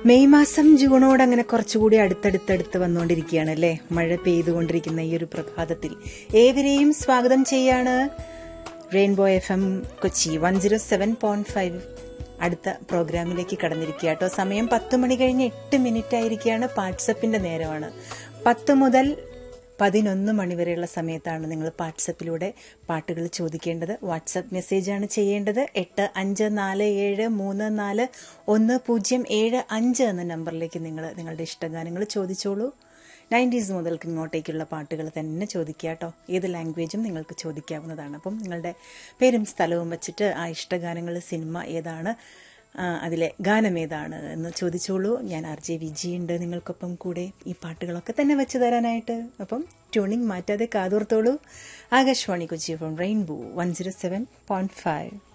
May മാസം ജൂണോട് അങ്ങനെ കുറച്ചുകൂടി അടുത്തടുത്തടുത്ത് വന്നുകൊണ്ടിരിക്കുകയാണ് അല്ലേ മഴ പെയ്തുകൊണ്ടിരിക്കുന്ന ഈ ഒരു പ്രഭാതത്തിൽ ഏവരെയും സ്വാഗതം ചെയ്യാണ് rainbow F M Kochi one zero seven point five അടുത്ത പ്രോഗ്രാമിലേക്ക് കടന്നിരിക്കുക കേട്ടോ സമയം പത്ത് മണി കഴിഞ്ഞ് എട്ട് മിനിറ്റ് ആയിരിക്കുകയാണ് വാട്സപ്പിന്റെ നേരമാണ് പത്ത് മുതൽ പതിനൊന്ന് മണിവരെയുള്ള സമയത്താണ് നിങ്ങൾ വാട്സപ്പിലൂടെ പാട്ടുകൾ ചോദിക്കേണ്ടത് വാട്സപ്പ് മെസ്സേജാണ് ചെയ്യേണ്ടത് എട്ട് അഞ്ച് നാല് ഏഴ് മൂന്ന് നാല് ഒന്ന് പൂജ്യം ഏഴ് അഞ്ച് എന്ന നമ്പറിലേക്ക് നിങ്ങൾ നിങ്ങളുടെ ഇഷ്ടഗാനങ്ങൾ ചോദിച്ചോളൂ നയൻറ്റീസ് മുതൽക്ക് ഇങ്ങോട്ടേക്കുള്ള പാട്ടുകൾ തന്നെ ചോദിക്കുക കേട്ടോ ഏത് ലാംഗ്വേജും നിങ്ങൾക്ക് ചോദിക്കാവുന്നതാണ് അപ്പം നിങ്ങളുടെ പേരും സ്ഥലവും വെച്ചിട്ട് ആ ഇഷ്ടഗാനങ്ങൾ സിനിമ ഏതാണ് ആ, അതിലെ ഗാനം ഏതാണ് എന്ന് ചോദിച്ചോളൂ ഞാൻ ആർ ജെ വിജിയുണ്ട് നിങ്ങൾക്കൊപ്പം കൂടെ ഈ പാട്ടുകളൊക്കെ തന്നെ വെച്ച് തരാനായിട്ട് അപ്പം ട്യൂണിംഗ് മാറ്റാതെ കാതോർത്തോളൂ Akashvani Kochi from rainbow one zero seven point five